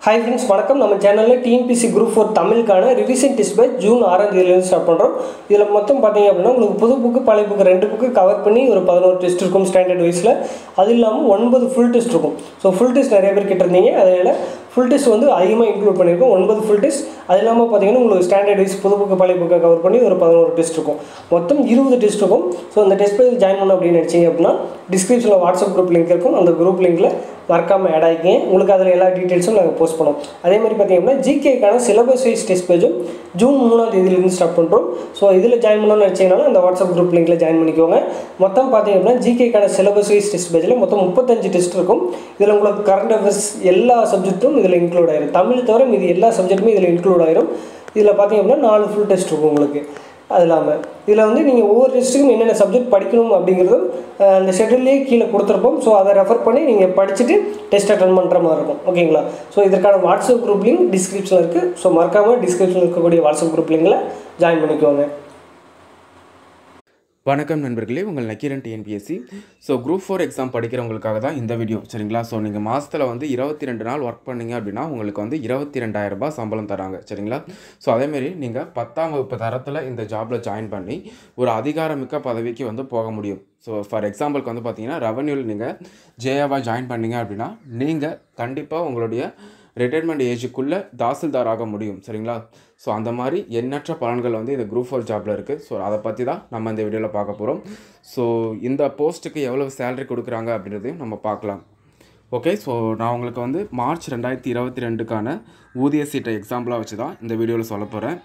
hi friends வணக்கம் நம்ம சேனலில் டிஎன்பிசி குரூப் ஃபோர் தமிழுக்கான ரிவிஷன் டெஸ்ட் பேட்ச் ஜூன் ஆறாம் தேதியிலேருந்து ஸ்டார்ட் பண்ணுறோம் இதில் மொத்தம் பார்த்தீங்க அப்படின்னா உங்களுக்கு புது புக்கு பழைய புக்கு ரெண்டு புக்கு கவர் பண்ணி ஒரு பதினோரு டெஸ்ட் இருக்கும் ஸ்டாண்டர்ட் வைஸில் அது இல்லாமல் ஒன்பது ஃபுல் டெஸ்ட் இருக்கும் ஸோ ஃபுல் டெஸ்ட் நிறைய பேர் கேட்டிருந்தீங்க அதில் ஃபுல் டெஸ்ட் வந்து அதிகமாக இன்க்ளூட் பண்ணியிருக்கோம் ஒன்பது ஃபுல் டெஸ்ட் அது இல்லாமல் பார்த்தீங்கன்னா உங்களுக்கு ஸ்டாண்டர்ட் வைஸ் புது புக்கு பழைய புக்கை கவர் பண்ணி ஒரு பதினோரு டெஸ்ட் இருக்கும் மொத்தம் இருபது டெஸ்ட் இருக்கும் ஸோ அந்த டெஸ்ட் பேஜ் ஜாயின் பண்ணணும் அப்படின்னு நினச்சிங்க அப்படின்னா டிஸ்கிரிப்ஷனில் வாட்ஸ்அப் குரூப் லிங்க் இருக்கும் அந்த குரூப் லிங்க்கில் மறக்காமல் ஆட் ஆகிக்கிங்க உங்களுக்கு அதில் எல்லா டீட்டெயில்ஸும் நாங்கள் போஸ்ட் பண்ணோம் அதே மாதிரி பார்த்தீங்கன்னா ஜிகேக்கான சிலபஸ் வைஸ் டெஸ்ட் பேஜும் ஜூன் மூணாம் தேதியிலேருந்து ஸ்டார்ட் பண்ணுறோம் ஸோ இதில் ஜாயின் பண்ணணும்னு நினச்சிங்கனாலும் அந்த வாட்ஸ்அப் குரூப் லிங்க்கில் ஜாயின் பண்ணிக்கோங்க மொத்தம் பார்த்தீங்க அப்படின்னா ஜிகேக்கான சிலபஸ் வைஸ் டெஸ்ட் பேஜில் மொத்தம் முப்பத்தஞ்சு டெஸ்ட் இருக்கும் இதில் உங்களுக்கு கரண்ட் அஃபேர்ஸ் எல்லா சப்ஜெக்ட்டும் இதில் இன்க்ளூட் ஆயிரும் தமிழ் தவிர மீதி எல்லா சப்ஜெக்ட்டுமே இதில் இன்க்ளூட் ஆயிரும் இதில் பார்த்தீங்க அப்படின்னா நாலு ஃபுல் டெஸ்ட் இருக்கும் உங்களுக்கு அது இல்லாமல் இதில் வந்து நீங்கள் ஒவ்வொரு டெஸ்ட்டுக்கும் என்னென்ன சப்ஜெக்ட் படிக்கணும் அப்படிங்கிறதும் அஹ், அந்த ஷெட்யூல்லே கீழே கொடுத்துருப்போம் ஸோ அதை ரெஃபர் பண்ணி நீங்கள் படிச்சுட்டு டெஸ்ட் அட்டன் பண்ணுற மாதிரி இருக்கும் ஓகேங்களா ஸோ இதற்கான வாட்ஸ்அப் குரூப் லிங்க் டிஸ்கிரிப்ஷனில் இருக்குது ஸோ மறக்காமல் டிஸ்கிரிப்ஷனில் இருக்கக்கூடிய வாட்ஸ்அப் குரூப் லிங்கில் ஜாயின் பண்ணிக்கோங்க வணக்கம் நண்பர்களே உங்கள் Nakkeeran TNPSC so group four exam படிக்கிறவங்களுக்காக தான் இந்த வீடியோ சரிங்களா ஸோ நீங்கள் மாதத்தில் வந்து இருபத்தி ரெண்டு நாள் ஒர்க் பண்ணீங்க அப்படின்னா உங்களுக்கு வந்து இருபத்தி ரெண்டாயிரம் ரூபாய் சம்பளம் தராங்க சரிங்களா ஸோ அதேமாரி நீங்கள் பத்தாம் வகுப்பு தரத்தில் இந்த ஜாபில் ஜாயின் பண்ணி ஒரு அதிகாரமிக்க பதவிக்கு வந்து போக முடியும் ஸோ ஃபார் எக்ஸாம்பிளுக்கு வந்து பார்த்தீங்கன்னா ரெவன்யூவில் நீங்கள் ஜேயாவாக ஜாயின் பண்ணீங்க அப்படின்னா நீங்கள் கண்டிப்பாக உங்களுடைய ரிட்டைர்மெண்ட் ஏஜுக்குள்ளே தாசில்தார் ஆக முடியும் சரிங்களா ஸோ அந்த மாதிரி எண்ணற்ற பலன்கள் வந்து இந்த குரூப் ஃபோர் ஜாப்பில் இருக்குது ஸோ அதை பற்றி தான் நம்ம இந்த வீடியோவில் பார்க்க போகிறோம் ஸோ இந்த போஸ்ட்டுக்கு எவ்வளவு சேலரி கொடுக்குறாங்க அப்படின்றதையும் நம்ம பார்க்கலாம் ஓகே ஸோ நான் உங்களுக்கு வந்து மார்ச் ரெண்டாயிரத்தி இருபத்தி ரெண்டுக்கான ஊதிய சீட்டை எக்ஸாம்பிளாக வச்சு தான் இந்த வீடியோவில் சொல்ல போகிறேன்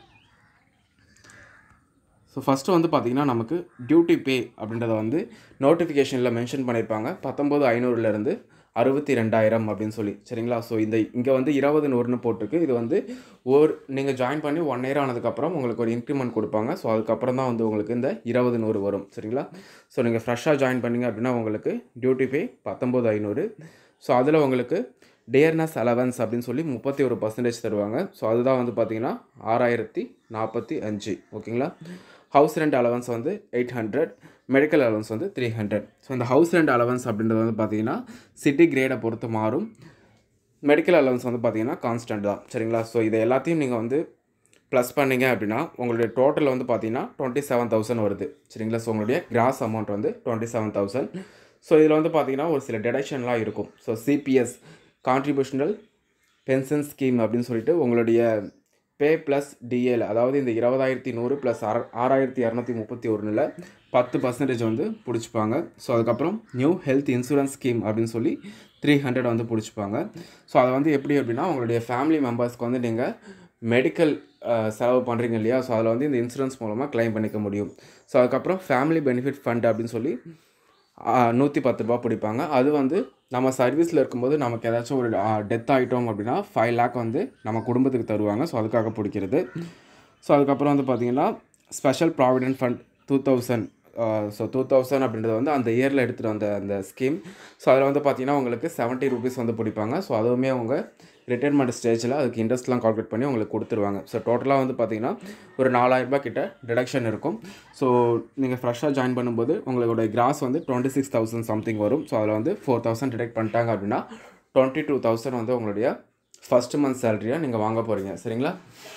ஸோ ஃபஸ்ட்டு வந்து பார்த்திங்கன்னா நமக்கு டியூட்டி பே அப்படின்றத வந்து நோட்டிஃபிகேஷனில் மென்ஷன் பண்ணியிருப்பாங்க பத்தொம்போது ஐநூறுலேருந்து அறுபத்தி ரெண்டாயிரம் அப்படின்னு சொல்லி சரிங்களா ஸோ இந்த இங்கே வந்து இருபது நூறுன்னு போட்டிருக்கு இது வந்து ஒரு நீங்கள் ஜாயின் பண்ணி ஒன் இயர் ஆனதுக்கப்புறம் உங்களுக்கு ஒரு இன்க்ரிமெண்ட் கொடுப்பாங்க ஸோ அதுக்கப்புறம் தான் வந்து உங்களுக்கு இந்த இருபது நூறு வரும் சரிங்களா ஸோ நீங்கள் ஃப்ரெஷ்ஷாக ஜாயின் பண்ணீங்க அப்படின்னா உங்களுக்கு டியூட்டி பே பத்தொம்போது ஐநூறு ஸோ அதில் உங்களுக்கு டேர்னஸ் அலவன்ஸ் அப்படின்னு சொல்லி முப்பத்தி ஒரு பர்சன்டேஜ் தருவாங்க ஸோ அதுதான் வந்து பார்த்தீங்கன்னா ஆறாயிரத்தி நாற்பத்தி அஞ்சு ஓகேங்களா ஹவுஸ் ரெண்ட் அலவன்ஸ் வந்து எயிட் ஹண்ட்ரட் மெடிக்கல் அலவன்ஸ் வந்து த்ரீ ஹண்ட்ரட் ஸோ இந்த ஹவுஸ் ரெண்ட் அலவன்ஸ் அப்படின்றது வந்து பார்த்தீங்கன்னா சிட்டி கிரேடை பொறுத்து மாறும் மெடிக்கல் அலவன்ஸ் வந்து பார்த்தீங்கன்னா கான்ஸ்டன்ட் தான் சரிங்களா ஸோ இதை எல்லாத்தையும் நீங்கள் வந்து ப்ளஸ் பண்ணீங்க அப்படின்னா உங்களுடைய டோட்டல் வந்து பார்த்தீங்கன்னா டுவெண்ட்டி செவன் தௌசண்ட் வருது சரிங்களா ஸோ உங்களுடைய கிராஸ் அமௌண்ட் வந்து டுவெண்ட்டி செவன் தௌசண்ட் ஸோ இதில் வந்து பார்த்தீங்கன்னா ஒரு சில டெடக்ஷன்லாம் இருக்கும் so CPS contributional pension scheme அப்படின்னு சொல்லிட்டு உங்களுடைய பே ப்ளஸ் டிஎல் அதாவது இந்த இருபதாயிரத்தி நூறு ப்ளஸ் ஆற ஆறாயிரத்தி இரநூத்தி முப்பத்தி ஒன்றில் பத்து பர்சன்டேஜ் வந்து பிடிச்சிப்பாங்க ஸோ அதுக்கப்புறம் நியூ ஹெல்த் இன்சூரன்ஸ் ஸ்கீம் அப்படின்னு சொல்லி த்ரீ ஹண்ட்ரட் வந்து பிடிச்சிப்பாங்க ஸோ அதை வந்து எப்படி அப்படின்னா உங்களுடைய ஃபேமிலி மெம்பர்ஸ்க்கு வந்து நீங்கள் மெடிக்கல் செலவு பண்ணுறீங்க இல்லையா ஸோ அதில் வந்து இந்த இன்சூரன்ஸ் மூலமாக க்ளைம் பண்ணிக்க முடியும் ஸோ அதுக்கப்புறம் ஃபேமிலி பெனிஃபிட் ஃபண்ட் அப்படின்னு சொல்லி நூற்றி பத்து ரூபா பிடிப்பாங்க அது வந்து நம்ம சர்வீஸில் இருக்கும்போது நமக்கு ஏதாச்சும் ஒரு டெத் ஆகிட்டோம் அப்படின்னா ஃபைவ் லேக் வந்து நம்ம குடும்பத்துக்கு தருவாங்க ஸோ அதுக்காக பிடிக்கிறது ஸோ அதுக்கப்புறம் வந்து பார்த்திங்கன்னா special provident fund two thousand so two thousand அப்படின்றது வந்து அந்த இயரில் எடுத்துகிட்டு வந்த அந்த ஸ்கீம் ஸோ அதில் வந்து பார்த்திங்கன்னா உங்களுக்கு செவன்ட்டி ருபீஸ் வந்து பிடிப்பாங்க ஸோ அதுவுமே அவங்க ரிட்டைர்மெண்ட் ஸ்டேஜில் அதுக்கு இன்ட்ரெஸ்ட்லாம் கால்குலேட் பண்ணி உங்களுக்கு கொடுத்துருவாங்க ஸோ டோட்டலாக வந்து பார்த்திங்கன்னா ஒரு நாலாயிரரூபா கிட்ட டிடக்ஷன் இருக்கும் ஸோ நீங்கள் ஃப்ரெஷ்ஷாக ஜாயின் பண்ணும்போது உங்களோட கிராஸ் வந்து டுவெண்ட்டி சிக்ஸ் தௌசண்ட் சம்திங் வரும் ஸோ அதில் வந்து ஃபோர் தௌசண்ட் டிடெக்ட் பண்ணிட்டாங்க அப்படின்னா டுவெண்ட்டி டூ தௌசண்ட் வந்து உங்களுடைய ஃபஸ்ட் மந்த் சேலரியாக நீங்கள் வாங்க போகிறீங்க சரிங்களா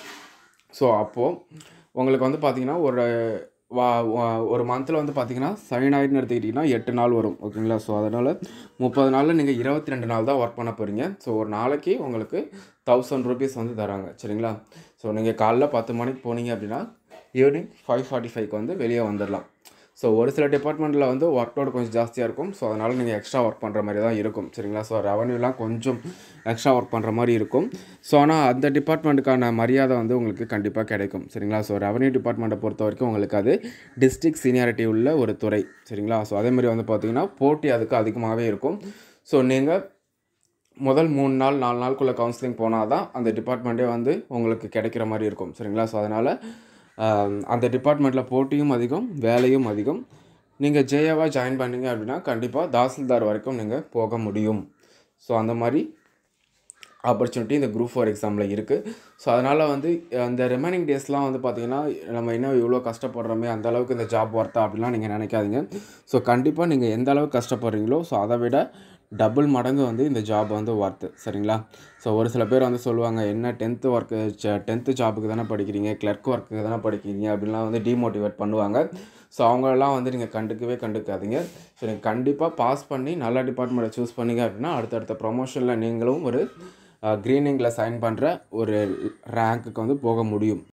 ஸோ அப்போது உங்களுக்கு வந்து பார்த்தீங்கன்னா ஒரு வா வா- ஒரு மந்தில் வந்து பார்த்தீங்கன்னா சனி ஞாயிறுன்னு எடுத்துக்கிட்டிங்கன்னா எட்டு நாள் வரும் ஓகேங்களா ஸோ அதனால் முப்பது நாளில் நீங்கள் இருபத்தி ரெண்டு நாள் தான் ஒர்க் பண்ண போகிறீங்க ஸோ ஒரு நாளைக்கு உங்களுக்கு தௌசண்ட் ருபீஸ் வந்து தராங்க சரிங்களா ஸோ நீங்கள் காலைல பத்து மணிக்கு போனீங்க அப்படின்னா ஈவினிங் ஃபைவ் ஃபார்ட்டி ஃபைவ்க்கு வந்து வெளியே வந்துடலாம் ஸோ ஒரு சில டிபார்ட்மெண்ட்டில் வந்து ஒர்க் லோட் கொஞ்சம் ஜாஸ்தியாக இருக்கும் ஸோ அதனால் நீங்கள் எக்ஸ்ட்ரா ஒர்க் பண்ணுற மாதிரி தான் இருக்கும் சரிங்களா ஸோ ரெவன்யூலாம் கொஞ்சம் எக்ஸ்ட்ரா ஒர்க் பண்ணுற மாதிரி இருக்கும் ஸோ ஆனால் அந்த டிபார்ட்மெண்ட்டுக்கான மரியாதை வந்து உங்களுக்கு கண்டிப்பாக கிடைக்கும் சரிங்களா ஸோ ரெவன்யூ டிபார்ட்மெண்ட்டை பொறுத்த வரைக்கும் உங்களுக்கு அது டிஸ்ட்ரிக்ட் சீனியாரிட்டி உள்ள ஒரு துறை சரிங்களா ஸோ அதே மாதிரி வந்து பார்த்தீங்கன்னா போட்டி அதுக்கு அதிகமாகவே இருக்கும் ஸோ நீங்கள் முதல் மூணு நாள் நாலு நாளுக்குள்ளே கவுன்சிலிங் போனால் தான் அந்த டிபார்ட்மெண்ட்டே வந்து உங்களுக்கு கிடைக்கிற மாதிரி இருக்கும் சரிங்களா ஸோ அதனால் அந்த டிபார்ட்மெண்ட்டில் போட்டியும் அதிகம் வேலையும் அதிகம் நீங்கள் ஜேஏவாக ஜாயின் பண்ணீங்க அப்படின்னா கண்டிப்பாக தாசில்தார் வரைக்கும் நீங்கள் போக முடியும் ஸோ அந்த மாதிரி ஆப்பர்ச்சுனிட்டி இந்த குரூப் ஃபோர் எக்ஸாமில் இருக்குது ஸோ அதனால் வந்து அந்த ரிமைனிங் டேஸ்லாம் வந்து பார்த்திங்கன்னா நம்ம இன்னும் இவ்வளோ கஷ்டப்படுறோமே அந்த அளவுக்கு இந்த ஜாப் ஒர்த்தா அப்படிலாம் நீங்கள் நினைக்காதீங்க ஸோ கண்டிப்பாக நீங்கள் எந்த அளவுக்கு கஷ்டப்படுறீங்களோ ஸோ அதை விட டபுள் மடங்கு வந்து இந்த ஜாப் வந்து ஒர்த்து சரிங்களா ஸோ ஒரு சில பேர் வந்து சொல்லுவாங்க என்ன டென்த்து ஒர்க்கு டென்த்து ஜாபுக்கு தானே படிக்கிறீங்க கிளர்க் ஒர்க்குக்கு தானே படிக்கிறீங்க அப்படின்லாம் வந்து டிமோட்டிவேட் பண்ணுவாங்க ஸோ அவங்களெல்லாம் வந்து நீங்கள் கண்டுக்கவே கண்டுக்காதீங்க ஸோ நீங்கள் கண்டிப்பாக பாஸ் பண்ணி நல்ல டிபார்ட்மெண்ட்டை சூஸ் பண்ணீங்க அப்படின்னா அடுத்தடுத்த ப்ரொமோஷனில் நீங்களும் ஒரு க்ரீனிங்கில் சைன் பண்ணுற ஒரு ரேங்க்குக்கு வந்து போக முடியும்